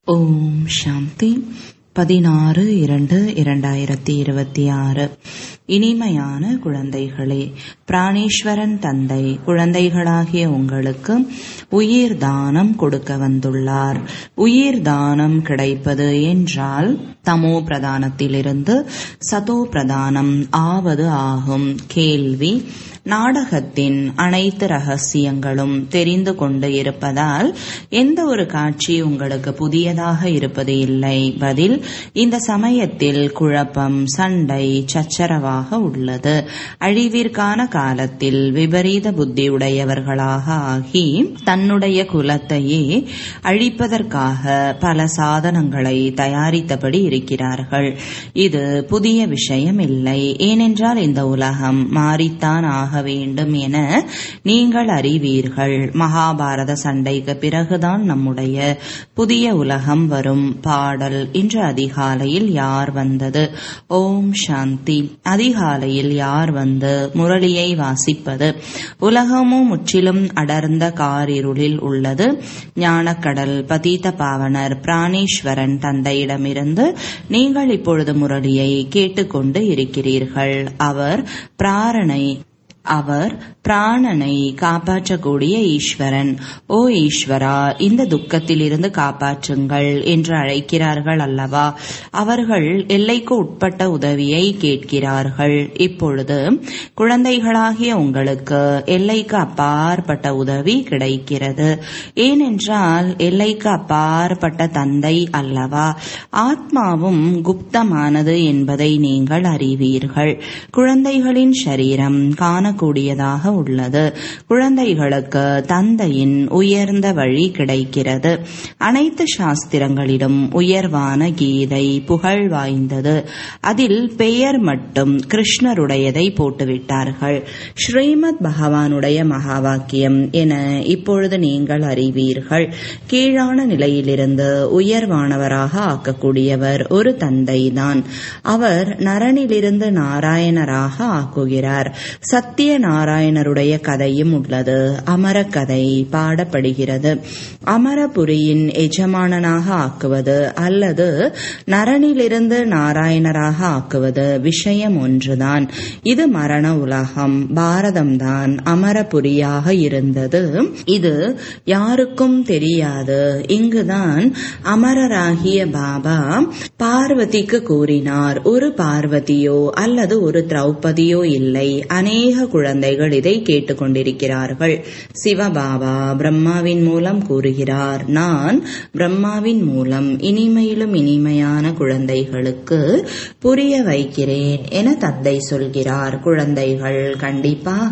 ஓம் சாந்தி பதினாறு இரண்டு இரண்டாயிரத்தி இருபத்தி ஆறு இனிமையான குழந்தைகளே பிராணேஸ்வரன் தந்தை குழந்தைகளாகிய உங்களுக்கு உயிர் தானம் கொடுக்க வந்துள்ளார் உயிர் தானம் கிடைப்பது என்றால் தமோ பிரதானத்திலிருந்து சதோ பிரதானம் ஆவது ஆகும் கேள்வி நாடகத்தின் அனைத்து ரகசியங்களும் தெரிந்து கொண்டு இருப்பதால் எந்த ஒரு காட்சி உங்களுக்கு புதியதாக இருப்பது இல்லை பதில் இந்த சமயத்தில் குழப்பம் சண்டை சச்சரவாக உள்ளது அழிவிற்கான காலத்தில் விபரீத புத்தியுடையவர்களாக ஆகி தன்னுடைய குலத்தையே அழிப்பதற்காக பல சாதனங்களை தயாரித்தபடி இருக்கிறார்கள் இது புதிய விஷயம் இல்லை ஏனென்றால் இந்த உலகம் மாறித்தான் ஆக வேண்டும் என நீங்கள் அறிவீர்கள் மகாபாரத சண்டைக்கு பிறகுதான் நம்முடைய புதிய உலகம் வரும் பாடல் இன்று அதிகாலையில் யார் வந்தது ஓம் சாந்தி அதிகாலையில் யார் வந்து முரளியை வாசிப்பது உலகமும் முற்றிலும் அடர்ந்த காரிருளில் உள்ளது ஞானக்கடல் பதீத பாவனர் பிராணேஸ்வரன் தந்தையிடமிருந்து நீங்கள் இப்பொழுது முரளியை கேட்டுக்கொண்டு இருக்கிறீர்கள் அவர் பிராரணை அவர் பிராணனை காப்பாற்றக்கூடிய ஈஸ்வரன் ஓ ஈஸ்வரா இந்த துக்கத்திலிருந்து காப்பாற்றுங்கள் என்று அழைக்கிறார்கள் அல்லவா அவர்கள் எல்லைக்கு உட்பட்ட உதவியை கேட்கிறார்கள் இப்பொழுது குழந்தைகளாகிய உங்களுக்கு எல்லைக்கு அப்பாற்பட்ட உதவி கிடைக்கிறது ஏனென்றால் எல்லைக்கு அப்பாற்பட்ட தந்தை அல்லவா ஆத்மாவும் குப்தமானது என்பதை நீங்கள் அறிவீர்கள் குழந்தைகளின் சரீரம் காண கூடியதாக உள்ளது குழந்தைகளுக்கு தந்தையின் உயர்ந்த வழி கிடைக்கிறது அனைத்து சாஸ்திரங்களிலும் உயர்வான கீதை புகழ் வாய்ந்தது அதில் பெயர் மட்டும் கிருஷ்ணருடையதை போட்டுவிட்டார்கள் ஸ்ரீமத் பகவானுடைய மகா வாக்கியம் என இப்பொழுது நீங்கள் அறிவீர்கள் கீழான நிலையிலிருந்து உயர்வானவராக ஆக்கக்கூடியவர் ஒரு தந்தைதான் அவர் நரனிலிருந்து நாராயணராக ஆக்குகிறார் சத்திய நாராயணருடைய கதையும் உள்ளது அமர கதை பாடப்படுகிறது அமரபுரியின் எஜமானனாக ஆக்குவது அல்லது நரனிலிருந்து நாராயணராக ஆக்குவது விஷயம் ஒன்றுதான் இது மரண உலகம் பாரதம்தான் அமரபுரியாக இருந்தது இது யாருக்கும் தெரியாது இங்குதான் அமரராகிய பாபா பார்வதிக்கு கூறினார் ஒரு பார்வதியோ அல்லது ஒரு திரௌபதியோ இல்லை அநேக குழந்தைகள் இதை கேட்டுக்கொண்டிருக்கிறார்கள் சிவபாபா பிரம்மாவின் மூலம் கூறுகிறார் நான் பிரம்மாவின் மூலம் இனிமையிலும் இனிமையான குழந்தைகளுக்கு புரிய வைக்கிறேன் என தந்தை சொல்கிறார் குழந்தைகள் கண்டிப்பாக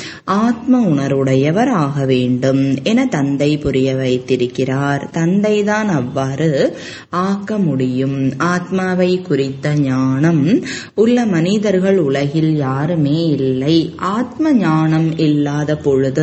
ஆத்ம உணர்வுடையவர் ஆக வேண்டும் என தந்தை புரிய வைத்திருக்கிறார் தந்தைதான் அவ்வாறு ஆக்க முடியும் ஆத்மாவை குறித்த ஞானம் உள்ள மனிதர்கள் உலகில் யாருமே இல்லை ஆத்ம ஞானம் இல்லாத பொழுது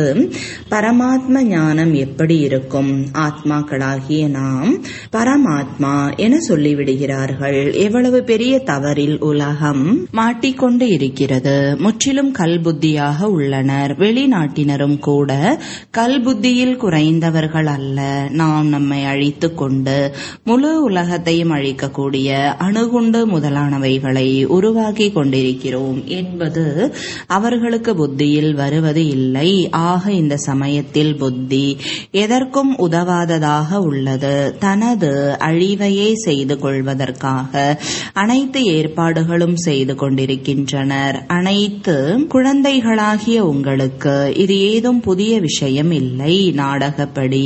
பரமாத்ம ஞானம் எப்படி இருக்கும் ஆத்மாக்களாகிய நாம் பரமாத்மா என சொல்லிவிடுகிறார்கள் எவ்வளவு பெரிய தவறில் உலகம் மாட்டிக்கொண்டு இருக்கிறது முற்றிலும் கல்புத்தியாக உள்ளனர் வெளிநாட்டினரும் கூட கல்புத்தியில் குறைந்தவர்கள் அல்ல நாம் நம்மை அழித்து கொண்டு முழு உலகத்தையும் அழிக்கக்கூடிய அணுகுண்டு முதலானவைகளை உருவாக்கி கொண்டிருக்கிறோம் என்பது அவர்களுக்கு புத்தியில் வருவது இல்லை ஆக இந்த சமயத்தில் புத்தி எதற்கும் உதவாததாக உள்ளது தனது அழிவையே செய்து கொள்வதற்காக அனைத்து ஏற்பாடுகளும் செய்து கொண்டிருக்கின்றனர் அனைத்து குழந்தைகளாகிய உங்களுக்கு இது ஏதும் புதிய விஷயம் இல்லை நாடகப்படி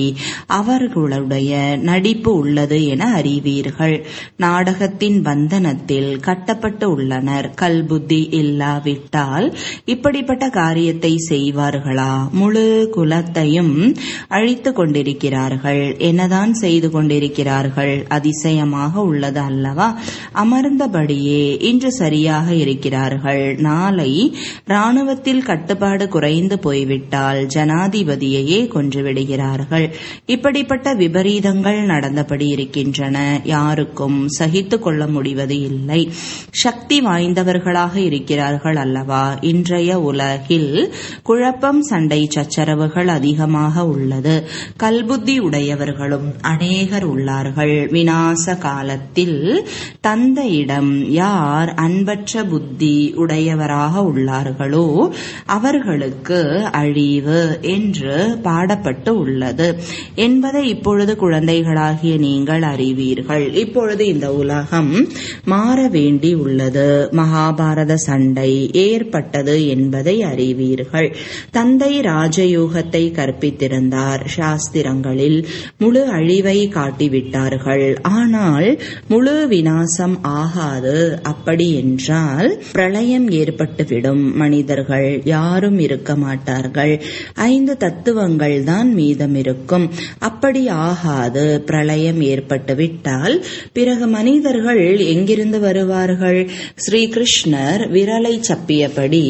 அவர்களுடைய நடிப்பு உள்ளது என அறிவீர்கள் நாடகத்தின் பந்தனத்தில் கட்டப்பட்டு உள்ளனர் கல்புத்தி இல்லாவிட்டால் இப்படிப்பட்ட காரியத்தை செய்வார்களா முழு குலத்தையும் அழித்து கொண்டிருக்கிறார்கள் என்னதான் செய்து கொண்டிருக்கிறார்கள் அதிசயமாக உள்ளது அல்லவா அமர்ந்தபடியே இன்று சரியாக இருக்கிறார்கள் நாளை ராணுவத்தில் கட்டுப்பாடு குறைந்து போய்விட்டால் ஜனாதிபதியையே கொன்றுவிடுகிறார்கள் இப்படிப்பட்ட விபரீதங்கள் நடந்தபடி இருக்கின்றன யாருக்கும் சகித்து கொள்ள முடிவது இல்லை சக்தி வாய்ந்தவர்களாக இருக்கிறார்கள் அல்லவா இன்றைய உலகில் குழப்பம் சண்டை சச்சரவுகள் அதிகமாக உள்ளது கல்புத்தி உடையவர்களும் அநேகர் உள்ளார்கள் விநாச காலத்தில் தந்தையிடம் யார் அன்பற்ற புத்தி உடையவராக உள்ளார்களோ அவர்களுக்கு அழிவு என்று பாடப்பட்டு உள்ளது என்பதை இப்பொழுது குழந்தைகளாகிய நீங்கள் அறிவீர்கள் இப்பொழுது இந்த உலகம் மாற வேண்டி உள்ளது மகாபாரத சண்டை ஏற்பட்டது என்பதை அறிவீர்கள் தந்தை ராஜயோகத்தை கற்பித்திருந்தார் சாஸ்திரங்களில் முழு அழிவை காட்டிவிட்டார்கள் ஆனால் முழு வினாசம் ஆகாது அப்படி என்றால் பிரளயம் ஏற்பட்டுவிடும் மனிதர்கள் யாரும் இருக்க மாட்டார்கள் ஐந்து தத்துவங்கள் தான் மீதம் இருக்கும் அப்படி ஆகாது பிரளயம் ஏற்பட்டுவிட்டால் பிறகு மனிதர்கள் எங்கிருந்து வருவார்கள் ஸ்ரீகிருஷ்ணர் விரலை சப்பியபடி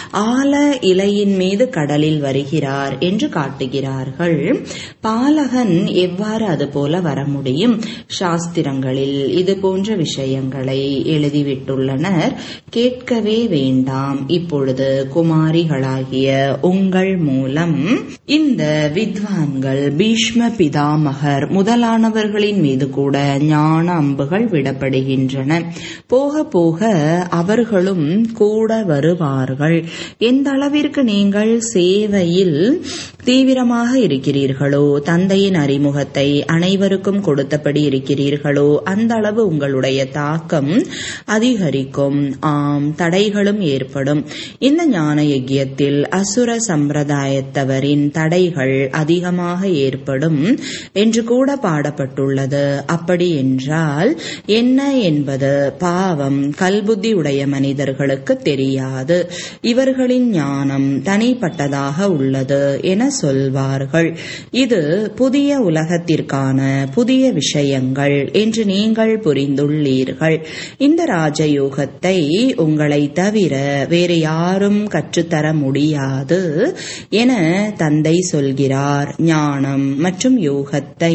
ஆல இலையின் மீது கடலில் வருகிறார் என்று காட்டுகிறார்கள் பாலகன் எவ்வாறு அது போல வர முடியும் சாஸ்திரங்களில் இது போன்ற விஷயங்களை எழுதிவிட்டுள்ளனர் கேட்கவே வேண்டாம் இப்பொழுது குமாரிகளாகிய உங்கள் மூலம் இந்த வித்வான்கள் பீஷ்ம பிதாமகர் முதலானவர்களின் மீது கூட ஞான அம்புகள் விடப்படுகின்றன போக போக அவர்களும் கூட வருவார்கள் எந்த அளவிற்கு நீங்கள் சேவையில் தீவிரமாக இருக்கிறீர்களோ தந்தையின் அறிமுகத்தை அனைவருக்கும் கொடுத்தபடி இருக்கிறீர்களோ அந்த அளவு உங்களுடைய தாக்கம் அதிகரிக்கும் ஆம் தடைகளும் ஏற்படும் இந்த ஞான யஜ்யத்தில் அசுர சம்பிரதாயத்தவரின் தடைகள் அதிகமாக ஏற்படும் என்று கூட பாடப்பட்டுள்ளது அப்படி என்றால் என்ன என்பது பாவம் கல்புத்தி உடைய மனிதர்களுக்கு தெரியாது இவர்களின் ஞானம் தனிப்பட்டதாக உள்ளது என சொல்வார்கள் இது புதிய உலகத்திற்கான புதிய விஷயங்கள் என்று நீங்கள் புரிந்துள்ளீர்கள் இந்த ராஜயோகத்தை உங்களை தவிர வேறு யாரும் கற்றுத்தர முடியாது என தந்தை சொல்கிறார் ஞானம் மற்றும் யோகத்தை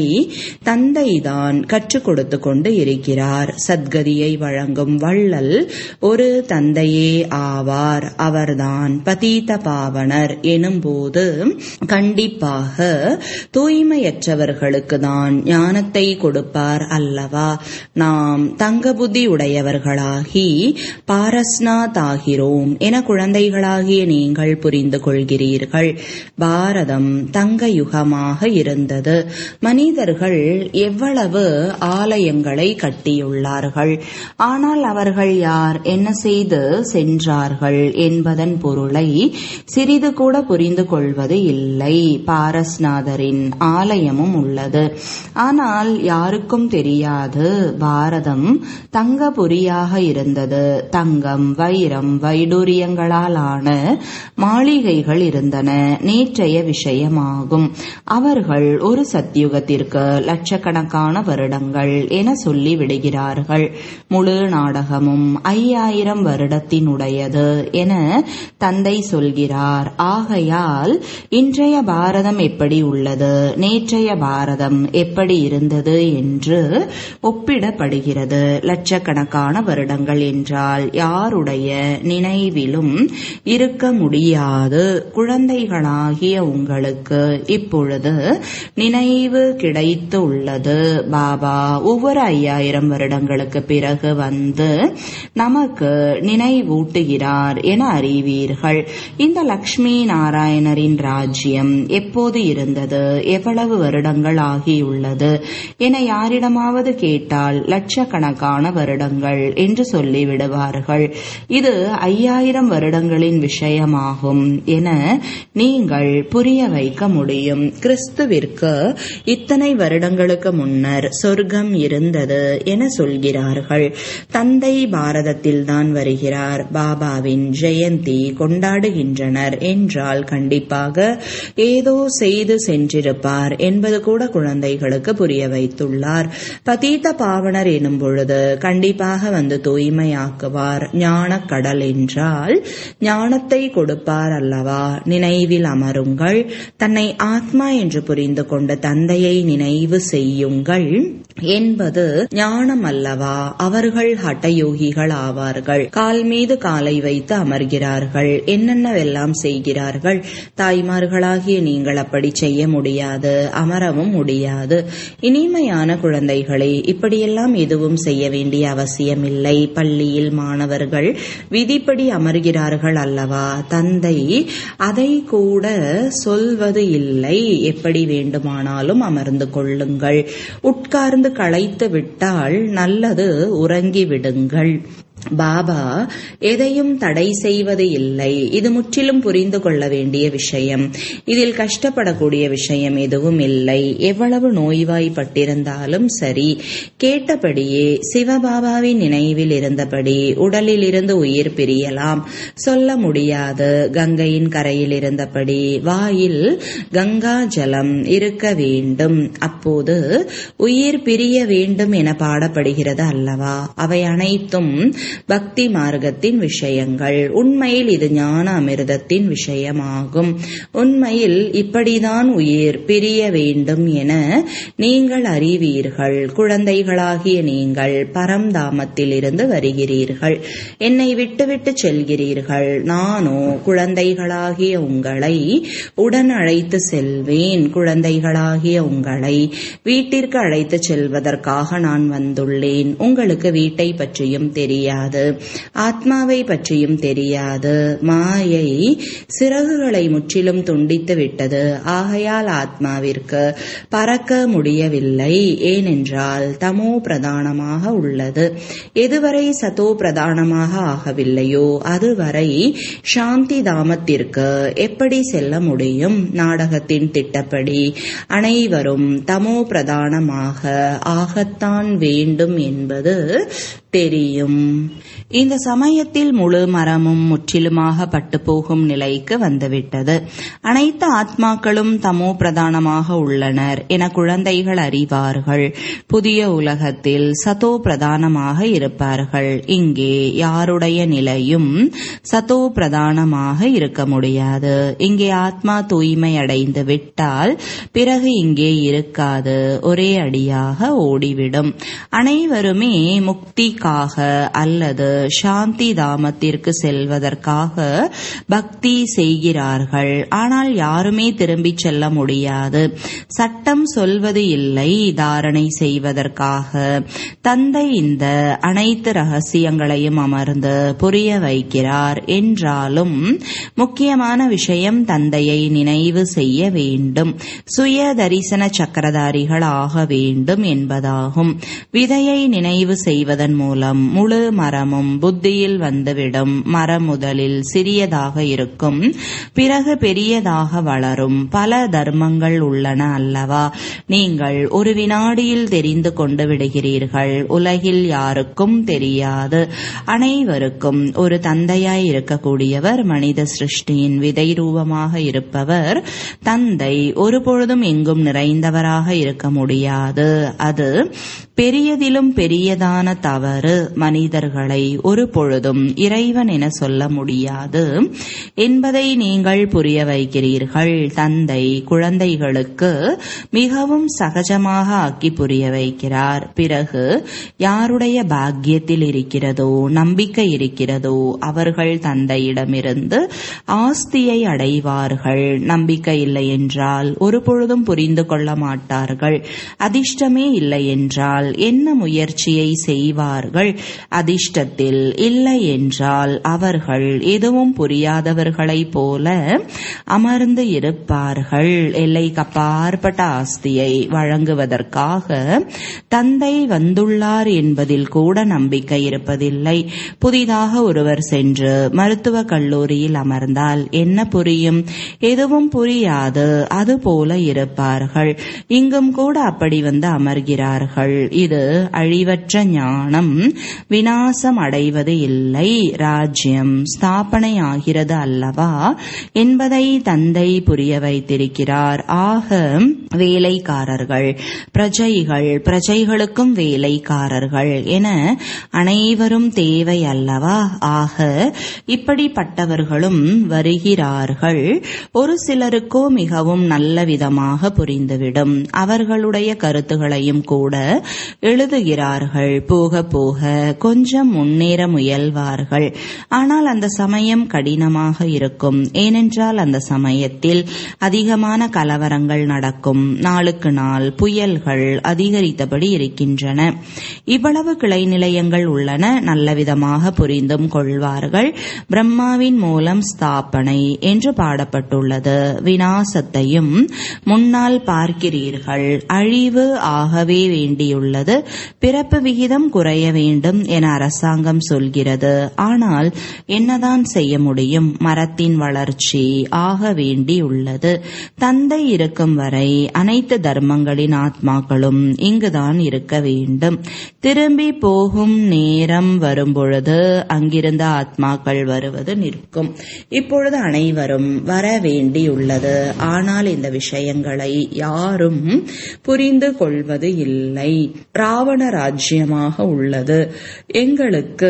தந்தைதான் கற்றுக் கொடுத்து கொண்டு இருக்கிறார் சத்கதியை வழங்கும் வள்ளல் ஒரு தந்தையே ஆவார் அவர்தான் பதீத பாவனர் எனும்போது கண்டிப்பாக தூய்மையற்றவர்களுக்கு தான் ஞானத்தை கொடுப்பார் அல்லவா நாம் தங்க புத்தி உடையவர்களாகி பாரஸ்நாத் ஆகிறோம் என குழந்தைகளாகிய நீங்கள் புரிந்து கொள்கிறீர்கள் பாரதம் தங்க யுகமாக இருந்தது மனிதர்கள் எவ்வளவு ஆலயங்களை கட்டியுள்ளார்கள் ஆனால் அவர்கள் யார் என்ன செய்து சென்றார்கள் என்பதன் பொருளை சிறிது கூட புரிந்து கொள்வது இல்லை பாரஸ்நாதரின் ஆலயமும் உள்ளது ஆனால் யாருக்கும் தெரியாது பாரதம் தங்கபுரியாக இருந்தது தங்கம் வைரம் வைடூரியங்களால் ஆன மாளிகைகள் இருந்தன நேற்றைய விஷயமாகும் அவர்கள் ஒரு சத்தியுகத்திற்கு லட்சக்கணக்கான வருடங்கள் என சொல்லி விடுகிறார்கள் முழு நாடகமும் ஐயாயிரம் வருடத்தினுடையது என தந்தை சொல்கிறார் ஆகையால் இன்றைய பாரதம் எப்படி உள்ளது நேற்றைய பாரதம் எப்படி இருந்தது என்று ஒப்பிடப்படுகிறது லட்சக்கணக்கான வருடங்கள் என்றால் யாருடைய நினைவிலும் இருக்க முடியாது குழந்தைகளாகிய உங்களுக்கு இப்பொழுது நினைவு கிடைத்து உள்ளது பாபா ஒவ்வொரு ஐயாயிரம் வருடங்களுக்கு பிறகு வந்து நமக்கு நினைவூட்டுகிறார் என அறிவீர்கள் இந்த லக்ஷ்மி நாராயணரின் ராஜ்யம் எப்போது இருந்தது எவ்வளவு வருடங்கள் ஆகியுள்ளது என யாரிடமாவது கேட்டால் லட்சக்கணக்கான வருடங்கள் என்று சொல்லிவிடுவார்கள் இது ஐயாயிரம் வருடங்களின் விஷயமாகும் என நீங்கள் புரிய வைக்க முடியும் கிறிஸ்துவிற்கு இத்தனை வருடங்களுக்கு முன்னர் சொர்க்கம் இருந்தது என சொல்கிறார்கள் தந்தை பாரதத்தில் தான் வருகிறார் பாபாவின் ஜெயந்தி கொண்டாடுகின்றனர் என்றால் கண்டிப்பாக ஏதோ செய்து சென்றிருப்பார் என்பது கூட குழந்தைகளுக்கு புரிய வைத்துள்ளார் பதீத பாவனர் எனும் பொழுது கண்டிப்பாக வந்து தூய்மையாக்குவார் ஞான கடல் என்றால் ஞானத்தை கொடுப்பார் அல்லவா நினைவில் அமருங்கள் தன்னை ஆத்மா என்று புரிந்து கொண்ட தந்தையை நினைவு செய்யுங்கள் என்பது ஞானம் அல்லவா அவர்கள் ஹட்டயோகிகள் ஆவார்கள் கால் மீது காலை வைத்து அமர்கிறார்கள் செய்கிறார்கள் என்னென்னவெல்லாம் செய்கிறார்கள் தாய்மார்களாகிய நீங்கள் அப்படி செய்ய முடியாது அமரவும் முடியாது இனிமையான குழந்தைகளே இப்படியெல்லாம் எதுவும் செய்ய வேண்டிய அவசியமில்லை பள்ளியில் மாணவர்கள் விதிப்படி அமர்கிறார்கள் அல்லவா தந்தை அதை கூட சொல்வது இல்லை எப்படி வேண்டுமானாலும் அமர்ந்து கொள்ளுங்கள் உட்கார்ந்து களைத்து விட்டால் நல்லது உறங்கி விடுங்கள் பாபா எதையும் தடை செய்வது இல்லை இது முற்றிலும் புரிந்து கொள்ள வேண்டிய விஷயம் இதில் கஷ்டப்படக்கூடிய விஷயம் எதுவும் இல்லை எவ்வளவு நோய்வாய்ப்பட்டிருந்தாலும் சரி கேட்டபடியே சிவபாபாவின் நினைவில் இருந்தபடி உடலில் இருந்து உயிர் பிரியலாம் சொல்ல முடியாது கங்கையின் கரையில் இருந்தபடி வாயில் கங்கா ஜலம் இருக்க வேண்டும் அப்போது உயிர் பிரிய வேண்டும் என பாடப்படுகிறது அல்லவா அவை அனைத்தும் பக்தி மார்க்கத்தின் விஷயங்கள் உண்மையில் இது ஞான அமிர்தத்தின் விஷயமாகும் உண்மையில் இப்படிதான் உயிர் பிரிய வேண்டும் என நீங்கள் அறிவீர்கள் குழந்தைகளாகிய நீங்கள் பரம்தாமத்தில் இருந்து வருகிறீர்கள் என்னை விட்டுவிட்டு செல்கிறீர்கள் நானோ குழந்தைகளாகிய உங்களை உடன் அழைத்து செல்வேன் குழந்தைகளாகிய உங்களை வீட்டிற்கு அழைத்து செல்வதற்காக நான் வந்துள்ளேன் உங்களுக்கு வீட்டை பற்றியும் தெரியாது ஆத்மாவை பற்றியும் தெரியாது மாயை சிறகுகளை முற்றிலும் துண்டித்து விட்டது ஆகையால் ஆத்மாவிற்கு பறக்க முடியவில்லை ஏனென்றால் தமோ பிரதானமாக உள்ளது எதுவரை சதோ பிரதானமாக ஆகவில்லையோ அதுவரை சாந்தி தாமத்திற்கு எப்படி செல்ல முடியும் நாடகத்தின் திட்டப்படி அனைவரும் தமோ பிரதானமாக ஆகத்தான் வேண்டும் என்பது தெரியும் இந்த சமயத்தில் முழு மரமும் முற்றிலுமாக பட்டு போகும் நிலைக்கு வந்துவிட்டது அனைத்து ஆத்மாக்களும் தமோ பிரதானமாக உள்ளனர் என குழந்தைகள் அறிவார்கள் புதிய உலகத்தில் சதோ பிரதானமாக இருப்பார்கள் இங்கே யாருடைய நிலையும் சதோ பிரதானமாக இருக்க முடியாது இங்கே ஆத்மா தூய்மை அடைந்து விட்டால் பிறகு இங்கே இருக்காது ஒரே அடியாக ஓடிவிடும் அனைவருமே முக்திக்காக அல்லது சாந்தி தாமத்திற்கு செல்வதற்காக பக்தி செய்கிறார்கள் ஆனால் யாருமே திரும்பி செல்ல முடியாது சட்டம் சொல்வது இல்லை தாரணை செய்வதற்காக தந்தை இந்த அனைத்து ரகசியங்களையும் அமர்ந்து புரிய வைக்கிறார் என்றாலும் முக்கியமான விஷயம் தந்தையை நினைவு செய்ய வேண்டும் சுய தரிசன சக்கரதாரிகள் ஆக வேண்டும் என்பதாகும் விதையை நினைவு செய்வதன் மூலம் முழு மரமும் புத்தியில் வந்துவிடும் மரம் முதலில் சிறியதாக இருக்கும் பிறகு பெரியதாக வளரும் பல தர்மங்கள் உள்ளன அல்லவா நீங்கள் ஒரு வினாடியில் தெரிந்து கொண்டு விடுகிறீர்கள் உலகில் யாருக்கும் தெரியாது அனைவருக்கும் ஒரு தந்தையாய் இருக்கக்கூடியவர் மனித சிருஷ்டியின் விதை ரூபமாக இருப்பவர் தந்தை ஒருபொழுதும் எங்கும் நிறைந்தவராக இருக்க முடியாது அது பெரியதிலும் பெரியதான தவறு மனிதர்களை ஒரு பொழுதும் இறைவன் என சொல்ல முடியாது என்பதை நீங்கள் புரிய வைக்கிறீர்கள் தந்தை குழந்தைகளுக்கு மிகவும் சகஜமாக ஆக்கி புரிய வைக்கிறார் பிறகு யாருடைய பாக்கியத்தில் இருக்கிறதோ நம்பிக்கை இருக்கிறதோ அவர்கள் தந்தையிடமிருந்து ஆஸ்தியை அடைவார்கள் நம்பிக்கை இல்லை என்றால் ஒரு பொழுதும் புரிந்து கொள்ள மாட்டார்கள் அதிர்ஷ்டமே இல்லை என்றால் என்ன முயற்சியை செய்வார்கள் அதிர்ஷ்டத்தில் இல்லை என்றால் அவர்கள் எதுவும் புரியாதவர்களைப் போல அமர்ந்து இருப்பார்கள் எல்லைக்கு அப்பாற்பட்ட ஆஸ்தியை வழங்குவதற்காக தந்தை வந்துள்ளார் என்பதில் கூட நம்பிக்கை இருப்பதில்லை புதிதாக ஒருவர் சென்று மருத்துவ கல்லூரியில் அமர்ந்தால் என்ன புரியும் எதுவும் புரியாது அதுபோல இருப்பார்கள் இங்கும் கூட அப்படி வந்து அமர்கிறார்கள் இது அழிவற்ற ஞானம் வினாசம் அடைவது இல்லை ராஜ்யம் ஸ்தாபனை ஆகிறது அல்லவா என்பதை தந்தை புரிய வைத்திருக்கிறார் ஆக வேலைக்காரர்கள் பிரஜைகள் பிரஜைகளுக்கும் வேலைக்காரர்கள் என அனைவரும் தேவை அல்லவா ஆக இப்படிப்பட்டவர்களும் வருகிறார்கள் ஒரு சிலருக்கோ மிகவும் நல்ல விதமாக புரிந்துவிடும் அவர்களுடைய கருத்துகளையும் கூட எழுதுகிறார்கள் போக போக கொஞ்சம் முன்னேற முயல்வார்கள் ஆனால் அந்த சமயம் கடினமாக இருக்கும் ஏனென்றால் அந்த சமயத்தில் அதிகமான கலவரங்கள் நடக்கும் நாளுக்கு நாள் புயல்கள் அதிகரித்தபடி இருக்கின்றன இவ்வளவு கிளை நிலையங்கள் உள்ளன நல்ல விதமாக புரிந்தும் கொள்வார்கள் பிரம்மாவின் மூலம் ஸ்தாபனை என்று பாடப்பட்டுள்ளது வினாசத்தையும் முன்னால் பார்க்கிறீர்கள் அழிவு ஆகவே வேண்டியுள்ளது பிறப்பு விகிதம் குறைய வேண்டும் என அரசாங்கம் சொல்கிறது ஆனால் என்னதான் செய்ய முடியும் மரத்தின் வளர்ச்சி ஆக வேண்டியுள்ளது தந்தை இருக்கும் வரை அனைத்து தர்மங்களின் ஆத்மாக்களும் இங்குதான் இருக்க வேண்டும் திரும்பி போகும் நேரம் வரும்பொழுது அங்கிருந்த ஆத்மாக்கள் வருவது நிற்கும் இப்பொழுது அனைவரும் வர வேண்டியுள்ளது ஆனால் இந்த விஷயங்களை யாரும் புரிந்து கொள்வது இல்லை ராவண ராஜ்யமாக உள்ளது எங்களுக்கு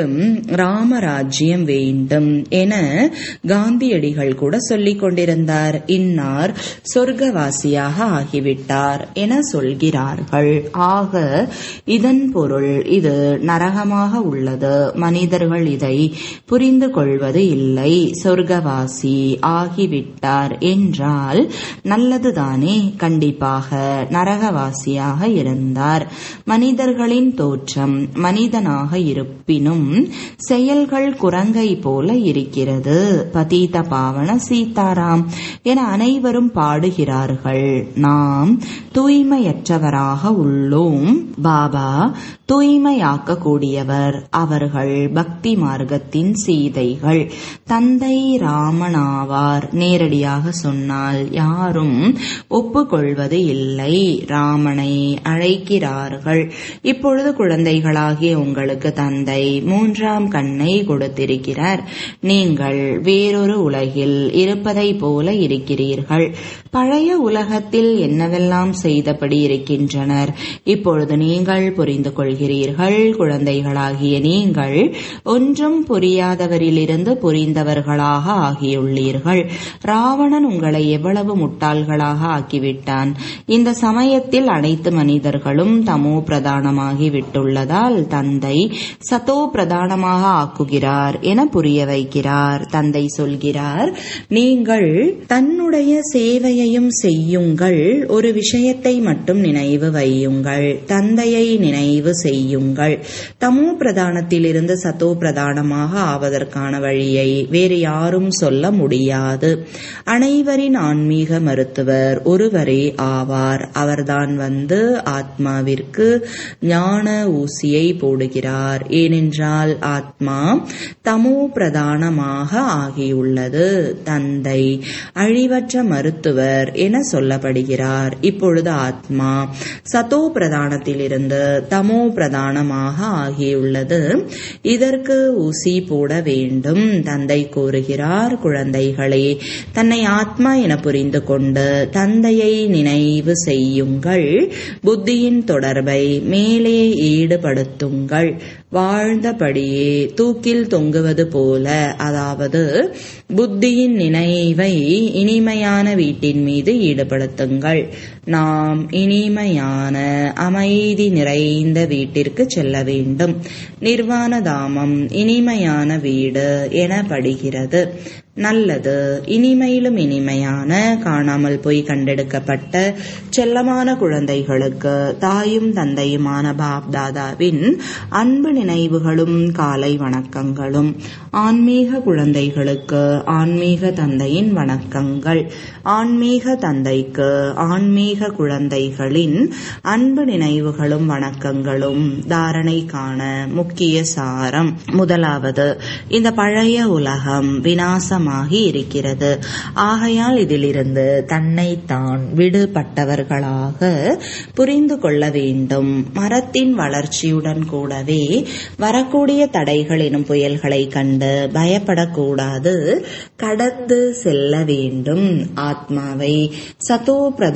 ராமராஜ்யம் வேண்டும் என காந்தியடிகள் கூட சொல்லிக் கொண்டிருந்தார் இன்னார் சொர்க்கவாசியாக ஆகிவிட்டார் என சொல்கிறார்கள் ஆக இதன் பொருள் இது நரகமாக உள்ளது மனிதர்கள் இதை புரிந்து கொள்வது இல்லை சொர்க்கவாசி ஆகிவிட்டார் என்றால் நல்லதுதானே கண்டிப்பாக நரகவாசியாக இருந்தார் மனிதர்களின் தோற்றம் மனிதனாக இருப்பினும் செயல்கள் குரங்கை போல இருக்கிறது பதீத பாவன சீதாராம் என அனைவரும் பாடுகிறார்கள் நாம் தூய்மையற்றவராக உள்ளோம் பாபா தூய்மையாக்க கூடியவர் அவர்கள் பக்தி மார்க்கத்தின் சீதைகள் தந்தை ராமனாவார் நேரடியாக சொன்னால் யாரும் ஒப்புக்கொள்வது இல்லை ராமனை அழைக்கிறார்கள் இப்பொழுது குழந்தைகளாகிய உங்களுக்கு தந்தை மூன்றாம் கண்ணை கொடுத்திருக்கிறார் நீங்கள் வேறொரு உலகில் இருப்பதை போல இருக்கிறீர்கள் பழைய உலகத்தில் என்னவெல்லாம் செய்தபடி இருக்கின்றனர் இப்பொழுது நீங்கள் புரிந்து கொள்கிறீர்கள் குழந்தைகளாகிய நீங்கள் ஒன்றும் புரியாதவரிலிருந்து புரிந்தவர்களாக ஆகியுள்ளீர்கள் ராவணன் உங்களை எவ்வளவு முட்டாள்களாக ஆக்கிவிட்டான் இந்த சமயத்தில் அனைத்து மனிதர்களும் தமோ பிரதானமாகி விட்டுள்ளதால் தந்தை சதோ பிரதானமாக ஆக்குகிறார் என புரிய வைக்கிறார் தந்தை சொல்கிறார் நீங்கள் தன்னுடைய சேவையையும் செய்யுங்கள் ஒரு விஷயத்தை மட்டும் நினைவு வையுங்கள் தந்தையை நினைவு செய்யுங்கள் தமோ பிரதானத்திலிருந்து சத்தோ பிரதானமாக ஆவதற்கான வழியை வேறு யாரும் சொல்ல முடியாது அனைவரின் ஆன்மீக மருத்துவர் ஒருவரே ஆவார் அவர்தான் வந்து ஆத்மாவிற்கு ஞான ஊசியை போடுகிறார் ஏனென்றால் ஆத்மா தமோ பிரதானமாக ஆகியுள்ளது தந்தை அழிவற்ற மருத்துவர் என சொல்லப்படுகிறார் இப்பொழுது ஆத்மா சதோ பிரதானத்திலிருந்து தமோ பிரதானமாக ஆகியுள்ளது இதற்கு ஊசி போட வேண்டும் தந்தை கூறுகிறார் குழந்தைகளே தன்னை ஆத்மா என புரிந்து கொண்டு தந்தையை நினைவு செய்யுங்கள் புத்தியின் தொடர்பை மேலே ஈடுபடுத்துங்கள் வாழ்ந்தபடியே தூக்கில் தொங்குவது போல அதாவது புத்தியின் நினைவை இனிமையான வீட்டின் மீது ஈடுபடுத்துங்கள் நாம் இனிமையான அமைதி நிறைந்த வீட்டிற்கு செல்ல வேண்டும் நிர்வாண தாமம் இனிமையான வீடு எனப்படுகிறது நல்லது இனிமையிலும் இனிமையான காணாமல் போய் கண்டெடுக்கப்பட்ட செல்லமான குழந்தைகளுக்கு தாயும் தந்தையுமான பாப் தாதாவின் அன்பு நினைவுகளும் காலை வணக்கங்களும் ஆன்மீக குழந்தைகளுக்கு ஆன்மீக தந்தையின் வணக்கங்கள் ஆன்மீக தந்தைக்கு ஆன்மீக குழந்தைகளின் அன்பு நினைவுகளும் வணக்கங்களும் தாரணைக்கான முக்கிய சாரம் முதலாவது இந்த பழைய உலகம் வினாசம் அதிகமாகி இருக்கிறது ஆகையால் இதிலிருந்து தன்னைத்தான் விடுபட்டவர்களாக புரிந்து கொள்ள வேண்டும் மரத்தின் வளர்ச்சியுடன் கூடவே வரக்கூடிய தடைகள் எனும் புயல்களை கண்டு பயப்படக்கூடாது கடந்து செல்ல வேண்டும் ஆத்மாவை சதோ பிரதானமாக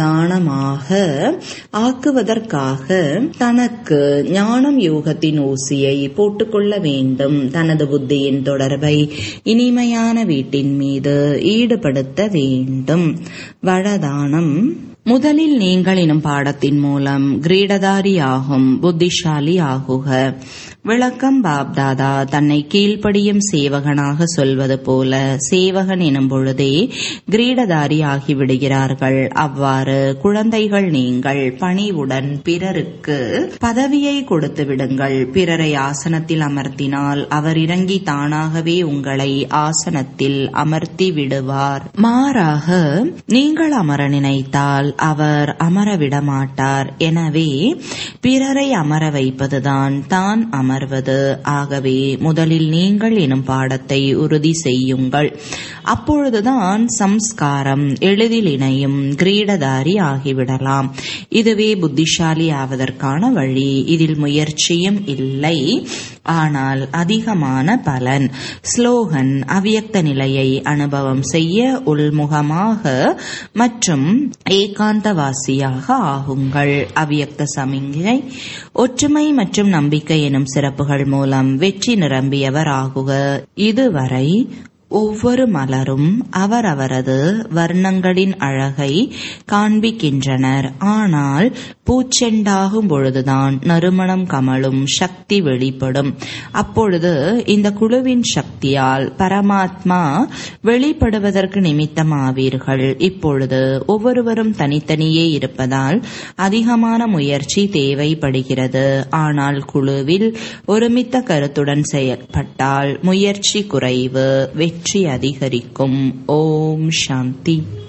ஞானமாக ஆக்குவதற்காக தனக்கு ஞானம் யோகத்தின் ஊசியை போட்டுக்கொள்ள வேண்டும் தனது புத்தியின் தொடர்பை இனிமையான வீட்டின் மீது ஈடுபடுத்த வேண்டும் வடதானம் முதலில் நீங்கள் எனும் பாடத்தின் மூலம் கிரீடதாரியாகும் புத்திசாலி ஆகுக விளக்கம் பாப்தாதா தன்னை கீழ்ப்படியும் சேவகனாக சொல்வது போல சேவகன் எனும் பொழுதே கிரீடதாரி ஆகிவிடுகிறார்கள் அவ்வாறு குழந்தைகள் நீங்கள் பணிவுடன் பிறருக்கு பதவியை கொடுத்து விடுங்கள் பிறரை ஆசனத்தில் அமர்த்தினால் அவர் இறங்கி தானாகவே உங்களை ஆசனத்தில் அமர்த்தி விடுவார் மாறாக நீங்கள் அமர நினைத்தால் அவர் அமர விட மாட்டார் எனவே பிறரை அமர வைப்பதுதான் தான் அமர்வது ஆகவே முதலில் நீங்கள் எனும் பாடத்தை உறுதி செய்யுங்கள் அப்பொழுதுதான் சம்ஸ்காரம் எளிதில் இணையும் கிரீடதாரி ஆகிவிடலாம் இதுவே புத்திசாலி ஆவதற்கான வழி இதில் முயற்சியும் இல்லை ஆனால் அதிகமான பலன் ஸ்லோகன் அவ்யக்த நிலையை அனுபவம் செய்ய உள்முகமாக மற்றும் ஏகாந்தவாசியாக ஆகுங்கள் அவ்யக்த சமிங்கை ஒற்றுமை மற்றும் நம்பிக்கை எனும் சிறப்புகள் மூலம் வெற்றி நிரம்பியவர் ஆகுக இதுவரை ஒவ்வொரு மலரும் அவரவரது வர்ணங்களின் அழகை காண்பிக்கின்றனர் ஆனால் பூச்செண்டாகும் பொழுதுதான் நறுமணம் கமலும் சக்தி வெளிப்படும் அப்பொழுது இந்த குழுவின் சக்தியால் பரமாத்மா வெளிப்படுவதற்கு நிமித்தமாவீர்கள் இப்பொழுது ஒவ்வொருவரும் தனித்தனியே இருப்பதால் அதிகமான முயற்சி தேவைப்படுகிறது ஆனால் குழுவில் ஒருமித்த கருத்துடன் செயல்பட்டால் முயற்சி குறைவு வெற்றி அதிகரிக்கும் ஓம் சாந்தி